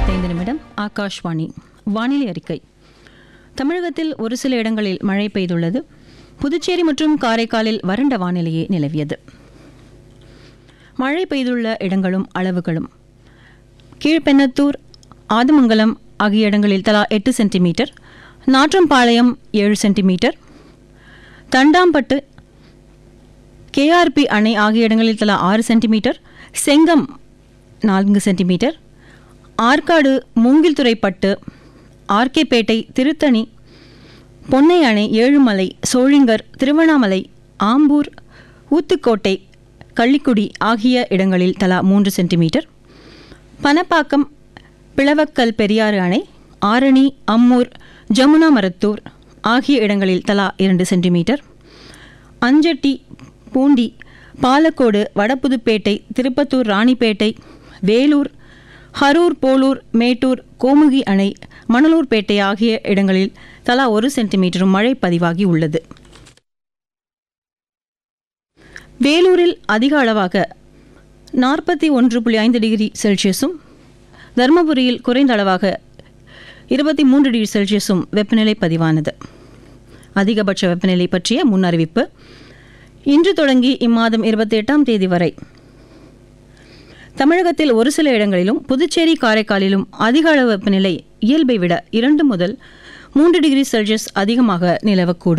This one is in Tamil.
ஐந்து நிமிடம் ஆகாஷ்வாணி வானிலை அறிக்கை தமிழகத்தில் ஒரு சில இடங்களில் மழை பெய்துள்ளது புதுச்சேரி மற்றும் காரைக்காலில் வறண்ட வானிலையே நிலவியது மழை பெய்துள்ள இடங்களும் அளவுகளும் கீழ்பெண்ணத்தூர் ஆதமங்கலம் ஆகிய இடங்களில் தலா எட்டு சென்டிமீட்டர் நாற்றம்பாளையம் ஏழு சென்டிமீட்டர் தண்டாம்பட்டு கேஆர்பி அணை ஆகிய இடங்களில் தலா ஆறு சென்டிமீட்டர் செங்கம் நான்கு சென்டிமீட்டர் ஆற்காடு மூங்கில்துறைப்பட்டு ஆர்கேபேட்டை திருத்தணி பொன்னை அணை ஏழுமலை சோழிங்கர் திருவண்ணாமலை ஆம்பூர் ஊத்துக்கோட்டை கள்ளிக்குடி ஆகிய இடங்களில் தலா மூன்று சென்டிமீட்டர் பனப்பாக்கம் பிளவக்கல் பெரியாறு அணை ஆரணி அம்மூர் ஜமுனா மரத்தூர் ஆகிய இடங்களில் தலா இரண்டு சென்டிமீட்டர் அஞ்சட்டி பூண்டி பாலக்கோடு வடபுதுப்பேட்டை திருப்பத்தூர் ராணிப்பேட்டை வேலூர் ஹரூர் போலூர் மேட்டூர் கோமுகி அணை மணலூர்பேட்டை ஆகிய இடங்களில் தலா ஒரு சென்டிமீட்டரும் மழை பதிவாகி உள்ளது வேலூரில் அதிக அளவாக நாற்பத்தி ஒன்று புள்ளி ஐந்து டிகிரி செல்சியஸும் தருமபுரியில் குறைந்த அளவாக இருபத்தி மூன்று டிகிரி செல்சியஸும் வெப்பநிலை பதிவானது அதிகபட்ச வெப்பநிலை பற்றிய முன் அறிவிப்பு இன்று தொடங்கி இம்மாதம் இருபத்தி எட்டாம் தேதி வரை தமிழகத்தில் ஒரு சில இடங்களிலும் புதுச்சேரி காரைக்காலிலும் அதிக அளவு வெப்பநிலை இயல்பை விட இரண்டு முதல் மூன்று டிகிரி செல்சியஸ் அதிகமாக நிலவக்கூடும்